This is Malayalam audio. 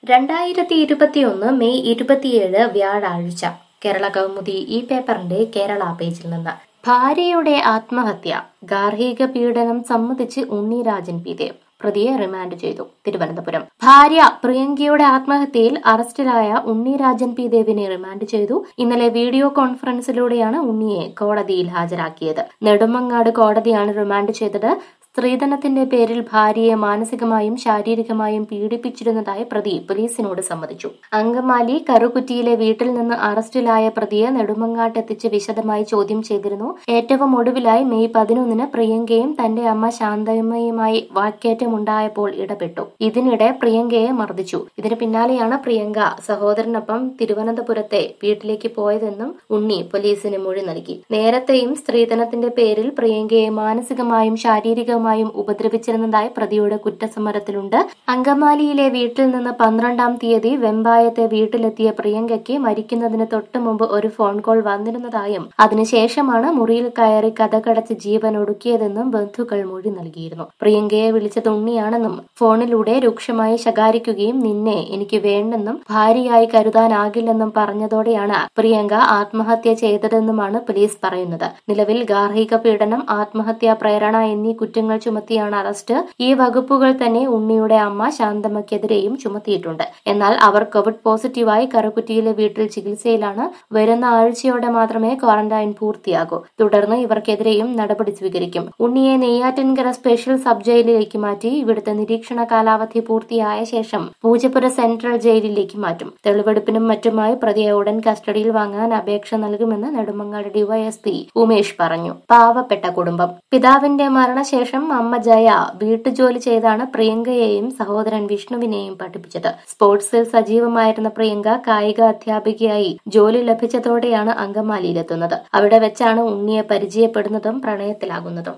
രണ്ടായിരത്തി ഇരുപത്തിയൊന്ന് മെയ് ഇരുപത്തിയേഴ് വ്യാഴാഴ്ച കേരള കൗമുദി ഈ പേപ്പറിന്റെ കേരള പേജിൽ നിന്ന് ഭാര്യയുടെ ആത്മഹത്യ ഗാർഹിക പീഡനം സമ്മതിച്ച് ഉണ്ണിരാജൻ പി ദേവ് പ്രതിയെ റിമാൻഡ് ചെയ്തു തിരുവനന്തപുരം ഭാര്യ പ്രിയങ്കയുടെ ആത്മഹത്യയിൽ അറസ്റ്റിലായ ഉണ്ണിരാജൻ പി ദേവിനെ റിമാൻഡ് ചെയ്തു ഇന്നലെ വീഡിയോ കോൺഫറൻസിലൂടെയാണ് ഉണ്ണിയെ കോടതിയിൽ ഹാജരാക്കിയത് നെടുമങ്ങാട് കോടതിയാണ് റിമാൻഡ് ചെയ്തത് സ്ത്രീധനത്തിന്റെ പേരിൽ ഭാര്യയെ മാനസികമായും ശാരീരികമായും പീഡിപ്പിച്ചിരുന്നതായി പ്രതി പോലീസിനോട് സമ്മതിച്ചു അങ്കമാലി കറുകുറ്റിയിലെ വീട്ടിൽ നിന്ന് അറസ്റ്റിലായ പ്രതിയെ നെടുമങ്ങാട്ടെത്തിച്ച് വിശദമായി ചോദ്യം ചെയ്തിരുന്നു ഏറ്റവും ഒടുവിലായി മെയ് പതിനൊന്നിന് പ്രിയങ്കയും തന്റെ അമ്മ ശാന്തമ്മയുമായി വാക്കേറ്റമുണ്ടായപ്പോൾ ഇടപെട്ടു ഇതിനിടെ പ്രിയങ്കയെ മർദ്ദിച്ചു ഇതിന് പിന്നാലെയാണ് പ്രിയങ്ക സഹോദരനൊപ്പം തിരുവനന്തപുരത്തെ വീട്ടിലേക്ക് പോയതെന്നും ഉണ്ണി പോലീസിന് മൊഴി നൽകി നേരത്തെയും സ്ത്രീധനത്തിന്റെ പേരിൽ പ്രിയങ്കയെ മാനസികമായും ശാരീരികമായും ഉപദ്രവിച്ചിരുന്നതായി പ്രതിയുടെ കുറ്റസമ്മതത്തിലുണ്ട് അങ്കമാലിയിലെ വീട്ടിൽ നിന്ന് പന്ത്രണ്ടാം തീയതി വെമ്പായത്തെ വീട്ടിലെത്തിയ പ്രിയങ്കയ്ക്ക് മരിക്കുന്നതിന് തൊട്ടു മുമ്പ് ഒരു ഫോൺ കോൾ വന്നിരുന്നതായും അതിനുശേഷമാണ് മുറിയിൽ കയറി കഥകടച്ച് ജീവൻ ഒടുക്കിയതെന്നും ബന്ധുക്കൾ മൊഴി നൽകിയിരുന്നു പ്രിയങ്കയെ വിളിച്ചത് ഉണ്ണിയാണെന്നും ഫോണിലൂടെ രൂക്ഷമായി ശകാരിക്കുകയും നിന്നെ എനിക്ക് വേണ്ടെന്നും ഭാര്യയായി കരുതാനാകില്ലെന്നും പറഞ്ഞതോടെയാണ് പ്രിയങ്ക ആത്മഹത്യ ചെയ്തതെന്നുമാണ് പോലീസ് പറയുന്നത് നിലവിൽ ഗാർഹിക പീഡനം ആത്മഹത്യാ പ്രേരണ എന്നീ കുറ്റങ്ങൾ ചുമത്തിയാണ് അറസ്റ്റ് ഈ വകുപ്പുകൾ തന്നെ ഉണ്ണിയുടെ അമ്മ ശാന്തമ്മയ്ക്കെതിരെയും ചുമത്തിയിട്ടുണ്ട് എന്നാൽ അവർ കോവിഡ് പോസിറ്റീവായി കറുകുറ്റിയിലെ വീട്ടിൽ ചികിത്സയിലാണ് വരുന്ന ആഴ്ചയോടെ മാത്രമേ ക്വാറന്റൈൻ പൂർത്തിയാകൂ തുടർന്ന് ഇവർക്കെതിരെയും നടപടി സ്വീകരിക്കും ഉണ്ണിയെ നെയ്യാറ്റിൻകര സ്പെഷ്യൽ സബ് ജയിലിലേക്ക് മാറ്റി ഇവിടുത്തെ നിരീക്ഷണ കാലാവധി പൂർത്തിയായ ശേഷം പൂജപ്പുര സെൻട്രൽ ജയിലിലേക്ക് മാറ്റും തെളിവെടുപ്പിനും മറ്റുമായി പ്രതിയെ ഉടൻ കസ്റ്റഡിയിൽ വാങ്ങാൻ അപേക്ഷ നൽകുമെന്ന് നെടുമങ്ങാട് ഡിവൈഎസ്പി ഉമേഷ് പറഞ്ഞു പാവപ്പെട്ട കുടുംബം പിതാവിന്റെ മരണശേഷം അമ്മ ജയ വീട്ടുജോലി ചെയ്താണ് പ്രിയങ്കയെയും സഹോദരൻ വിഷ്ണുവിനെയും പഠിപ്പിച്ചത് സ്പോർട്സിൽ സജീവമായിരുന്ന പ്രിയങ്ക കായിക അധ്യാപികയായി ജോലി ലഭിച്ചതോടെയാണ് അങ്കമാലിയിലെത്തുന്നത് അവിടെ വെച്ചാണ് ഉണ്ണിയെ പരിചയപ്പെടുന്നതും പ്രണയത്തിലാകുന്നതും